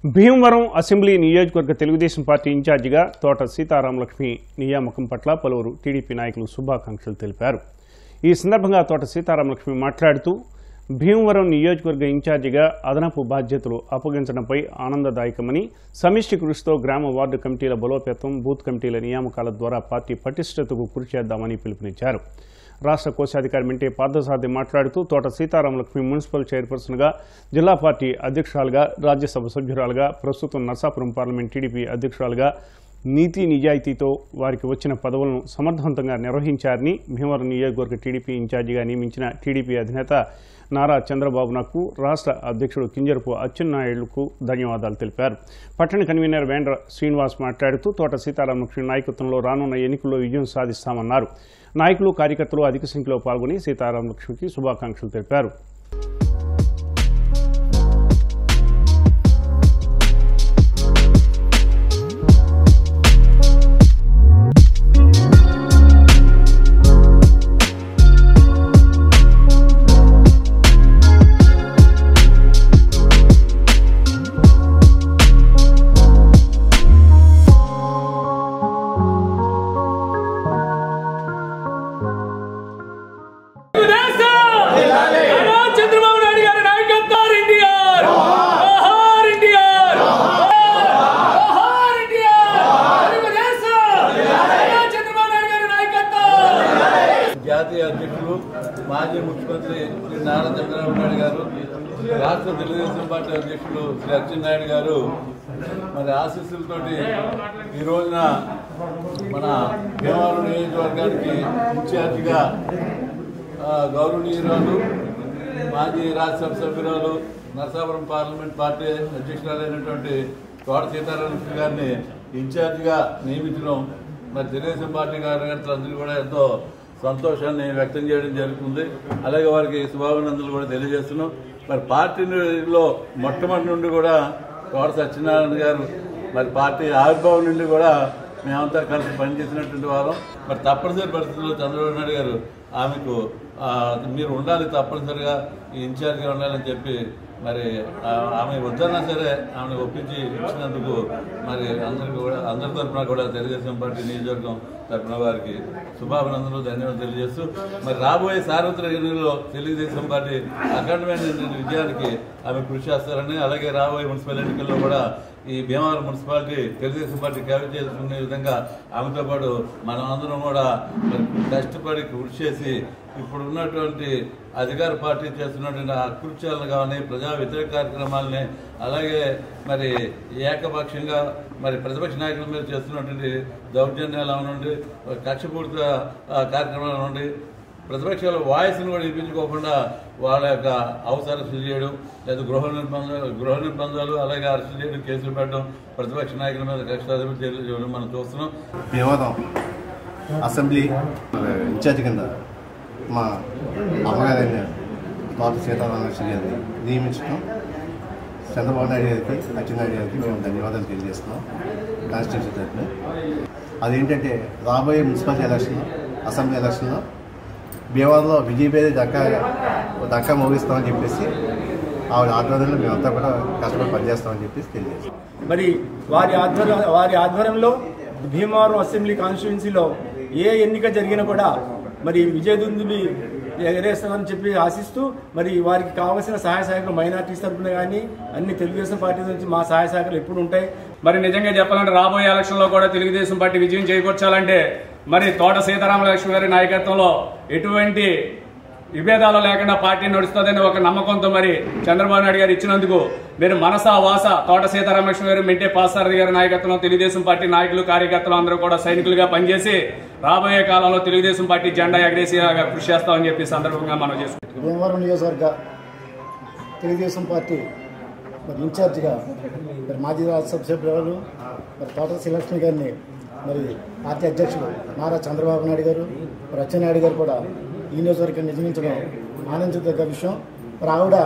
Bhimavaram assembly నియోజకవర్గ Telugu Desam party ఇన్ఛార్జిగా తోట సీతారామలక్ష్మి నియామకం పట్ల పలువురు టీడీపీ నాయకులు శుభాకాంక్షలు తెలిపారు ఈ సందర్భంగా తోట సీతారామలక్ష్మి మాట్లాడుతూ భీమవరం నియోజకవర్గ ఇన్ఛార్జిగా అదనపు బాధ్యతలు అప్పగించడంపై ఆనందదాయకమని సమిష్టి కృషితో గ్రామ వార్డు కమిటీల బలోపేతం బూత్ కమిటీల నియామకాల ద్వారా పార్టీ పటిష్టతకు కృషి చేద్దామని పిలుపునిచ్చారు రాష్ట్ర కోశాధికారి మెంటే పార్థసారథి మాట్లాడుతూ తోట సీతారామలక్ష్మి మున్సిపల్ చైర్పర్సన్గా జిల్లా పార్టీ అధ్యక్షురాలుగా రాజ్యసభ సభ్యురాలుగా ప్రస్తుతం నర్సాపురం పార్లమెంట్ టీడీపీ అధ్యక్షురాలుగా నీతి నిజాయితీతో వారికి వచ్చిన పదవులను సమర్థవంతంగా నిర్వహించారని భీమవరం నియోజకవర్గ టీడీపీ ఇన్ఛార్జిగా నియమించిన టీడీపీ అధినేత నారా చంద్రబాబు నాయుడు రాష్ట్ర అధ్యక్షుడు కింజరపు అచ్చెన్నాయుడుకు ధన్యవాదాలు తెలిపారు పట్టణ కన్వీనర్ వేండ్ర శ్రీనివాస్ మాట్లాడుతూ తోట సీతారామలక్ష్మి నాయకత్వంలో రానున్న ఎన్నికల్లో విజయం సాధిస్తామన్నారు నాయకులు కార్యకర్తలు అధిక సంఖ్యలో పాల్గొని సీతారామలక్ష్మికి శుభాకాంక్షలు తెలిపారు నారా చంద్రబాబు నాయుడు గారి నాయకత్వం ఎన్టీఆర్ జోహార్ ఎన్టీఆర్ జోహార్ ఎన్టీఆర్ తెలుగుదేశం నారా చంద్రబాబు నాయుడు గారి నాయకత్వం జాతీయ అధ్యక్షులు మాజీ ముఖ్యమంత్రి శ్రీ నారా చంద్రబాబు నాయుడు గారు రాష్ట్ర తెలుగుదేశం పార్టీ అధ్యక్షులు శ్రీ అచ్చెన్నాయుడు గారు మరి ఆశీస్సులతోటి ఈ రోజున మన భీమవరం నియోజకవర్గానికి ఇన్ఛార్జిగా ఆ, గౌరవనీయురాలు మాజీ రాజ్యసభ సభ్యురాలు నరసాపురం పార్లమెంట్ పార్టీ అధ్యక్షురాలైనటువంటి తోట సీతారామకృష్ణ గారిని ఇన్ఛార్జిగా నియమించడం మరి తెలుగుదేశం పార్టీ కార్యకర్తలందరూ కూడా ఎంతో సంతోషాన్ని వ్యక్తం చేయడం జరుగుతుంది అలాగే వారికి శుభాభినందనలు కూడా తెలియజేస్తున్నాం మరి పార్టీలో మొట్టమొదటి నుండి కూడా తోట సత్యనారాయణ గారు మరి పార్టీ ఆవిర్భావం నుండి కూడా మేమంతా కలిసి పనిచేసినటువంటి వారం మరి తప్పనిసరి పరిస్థితుల్లో చంద్రబాబు నాయుడు గారు ఆమెకు ఆ, మీరు ఉండాలి తప్పనిసరిగా ఈ ఇన్ఛార్జ్గా ఉండాలని చెప్పి మరి ఆ, ఆమె వద్దన్నా సరే ఆమెను ఒప్పించి ఇచ్చినందుకు మరి అందరికీ కూడా అందరి తరఫున కూడా తెలుగుదేశం పార్టీ నియోజకవర్గం తరఫున వారికి శుభాభినందనలు ధన్యవాదాలు తెలియజేస్తూ మరి రాబోయే సార్వత్రిక ఎన్నికల్లో తెలుగుదేశం పార్టీ అఖండమైనటువంటి విజయానికి ఆమె కృషి చేస్తారని అలాగే రాబోయే మున్సిపల్ ఎన్నికల్లో కూడా ఈ Bhimavaram municipality Telugu Desam party cabinet చేసుకునే విధంగా ఆమెతో పాటు మనం అందరం కూడా మరి కష్టపడి కృషి చేసి ఇప్పుడు ఉన్నటువంటి అధికార పార్టీ చేస్తున్నటువంటి అకృత్యాలను కానీ ప్రజా వ్యతిరేక కార్యక్రమాలని అలాగే మరి ఏకపక్షంగా మరి ప్రతిపక్ష నాయకుల మీద చేస్తున్నటువంటి దౌర్జన్యాల నుండి కక్షపూరిత ఆ, కార్యక్రమాల నుండి ప్రతిపక్షాల వాయిస్ని కూడా వినిపించుకోకుండా వాళ్ళ యొక్క హౌస్ అరెస్టులు చేయడం లేదా గృహ నిర్బంధాలు గృహ నిర్బంధాలు అలాగే అరెస్టులు చేయడం కేసులు పెట్టడం ప్రతిపక్ష నాయకుల మీద కష్టాధిపతి చర్యలు చేయడం మనం చూస్తున్నాం భీమవరం అసెంబ్లీ ఇన్ఛార్జ్ కింద మా అమ్మగారైన తోట సీతారామకృష్ణ గారిని నియమించడం చంద్రబాబు నాయుడు గారికి అచ్చెన్నాయుడు గారికి మేము ధన్యవాదాలు తెలియజేస్తున్నాం కాన్స్టిట్యూన్సీ తరఫున అదేంటంటే రాబోయే మున్సిపాలిటీ ఎలక్షన్ అసెంబ్లీ ఎలక్షన్లో భీమవరంలో విజయపేద దక్క దక్క మోగిస్తామని చెప్పేసి ఆవిడ ఆధ్వర్యంలో మేమంతా కూడా కష్టపడి పనిచేస్తామని చెప్పేసి తెలియజేస్తాం మరి వారి ఆధ్వర్యం వారి ఆధ్వర్యంలో భీమవరం అసెంబ్లీ కాన్స్టిట్యున్సీలో ఏ ఎన్నిక జరిగినా కూడా మరి విజయదుందుని ఎగరేస్తామని చెప్పి ఆశిస్తూ మరి వారికి కావాల్సిన సహాయ సహకారం మైనార్టీస్ తరఫున కానీ అన్ని తెలుగుదేశం పార్టీ నుంచి మా సహాయ సహకారాలు ఎప్పుడు ఉంటాయి మరి నిజంగా చెప్పాలంటే రాబోయే ఎలక్షన్ లో కూడా తెలుగుదేశం పార్టీ విజయం చేకూర్చాలంటే మరి తోట సీతారామలక్ష్మి గారి నాయకత్వంలో ఎటువంటి విభేదాలు లేకుండా పార్టీ నడుస్తుందని ఒక నమ్మకంతో మరి చంద్రబాబు నాయుడు గారు ఇచ్చినందుకు మీరు మనసా వాస తోట సీతారామలక్ష్మి గారు మెంటే పాసారథి గారి నాయకత్వంలో తెలుగుదేశం పార్టీ నాయకులు కార్యకర్తలు అందరూ కూడా సైనికులుగా పనిచేసి రాబోయే కాలంలో తెలుగుదేశం పార్టీ జెండా ఎగరేసేలాగా కృషి చేస్తామని చెప్పి సందర్భంగా మనం చేసుకుంటాం భీమవరం నియోజకవర్గ తెలుగుదేశం పార్టీ మరి ఇన్ఛార్జిగా మరి మాజీ రాజ్యసభ సభ్యులు మరి తోట శ్రీలక్ష్మి గారిని మరి పార్టీ అధ్యక్షులు నారా చంద్రబాబు నాయుడు గారు మరి అచ్చెన్నాయుడు గారు కూడా ఈ నియోజకవర్గం నిర్మించడం ఆనందించదగ్గ విషయం మరి ఆవిడ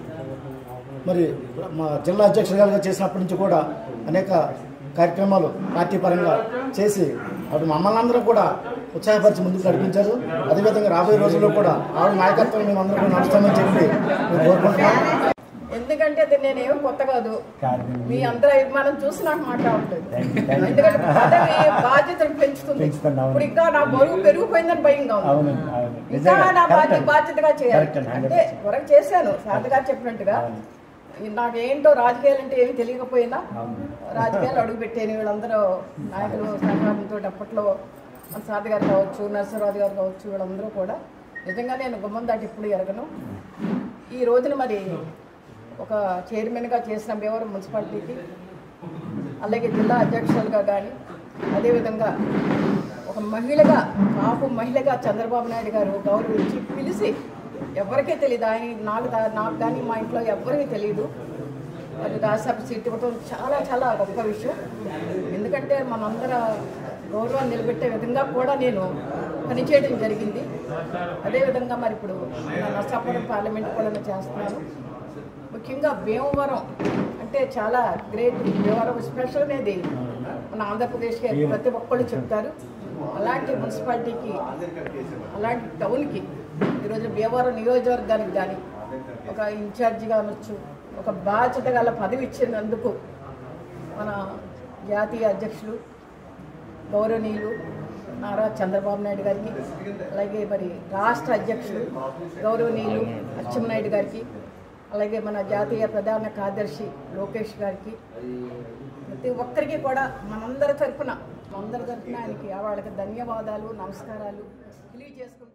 మరి మా జిల్లా అధ్యక్షులుగా చేసినప్పటి నుంచి కూడా అనేక కార్యక్రమాలు పార్టీ పరంగా చేసి ఆవిడ మమ్మల్ని అందరూ కూడా ఉత్సాహపరిచి ముందుకు నడిపించారు అదేవిధంగా రాబోయే రోజుల్లో కూడా ఆవిడ నాయకత్వం మేము అందరూ కూడా నడుస్తామని చెప్పి మేము కోరుకుంటున్నాం ఎందుకంటే ఎందుకంటే అది నేనేం కొత్త కాదు మీ అందరూ మనం చూసి నాకు మాట్లాడలేదు ఎందుకంటే పదవి బాధ్యతలు పెంచుతుంది పెంచుతుంది, అవును. ఇప్పుడు ఇంకా నా బరువు పెరిగిపోయిందని భయంగా ఉంది అవును అవును ఇంకా నిజంగా నా బాధ్యత కరెక్ట్ బాధ్యతగా చేయాలి కరెక్ట్ అండి, అంటే వరకు చేశాను శారద గారు చెప్పినట్టుగా నాకేంటో రాజకీయాలు అంటే ఏమి తెలియకపోయినా రాజకీయాలు అడుగు పెట్టాను వీళ్ళందరూ నాయకులు సహకారంతో అప్పట్లో మన శారద గారు కావచ్చు నరసింహరాజు గారు కావచ్చు వీళ్ళందరూ కూడా నిజంగా నేను గుమ్మం దాటి ఇప్పుడు ఎరగను ఈ రోజున మరి ఒక చైర్మన్గా చేసిన భీమవరం మున్సిపాలిటీకి అలాగే జిల్లా అధ్యక్షులుగా కానీ అదేవిధంగా ఒక మహిళగా కాపు మహిళగా చంద్రబాబు నాయుడు గారు గౌరవించి పిలిచి ఎవరికీ తెలియదు ఆయన నాకు దా- నాకు కానీ మా ఇంట్లో ఎవరికీ తెలియదు అది రాజ్యసభ సీట్ ఇవ్వడం చాలా చాలా గొప్ప విషయం ఎందుకంటే మనందర గౌరవాన్ని నిలబెట్టే విధంగా కూడా నేను పనిచేయడం జరిగింది అదేవిధంగా మరి ఇప్పుడు నా నర్సాపురం పార్లమెంట్ కూడా నేను చేస్తున్నాను ముఖ్యంగా భీమవరం అంటే చాలా గ్రేట్ భీమవరం స్పెషల్ అనేది మన ఆంధ్రప్రదేశ్కి ప్రతి ఒక్కళ్ళు చెప్తారు అలాంటి మున్సిపాలిటీకి అలాంటి టౌన్కి ఈరోజు భీమవరం నియోజకవర్గానికి కానీ ఒక ఇన్ఛార్జిగా అనొచ్చు ఒక బాధ్యత గల పదవి ఇచ్చినందుకు మన జాతీయ అధ్యక్షులు గౌరవనీయులు నారా చంద్రబాబు నాయుడు గారికి అలాగే మరి రాష్ట్ర అధ్యక్షులు గౌరవనీయులు అచ్చెన్నాయుడు గారికి అలాగే మన జాతీయ ప్రధాన కార్యదర్శి లోకేష్ గారికి ప్రతి ఒక్కరికి కూడా మనందరి తరఫున మనందరి తరఫున ఆయనకి వాళ్ళకి ధన్యవాదాలు నమస్కారాలు తెలియజేసుకుంటున్నాను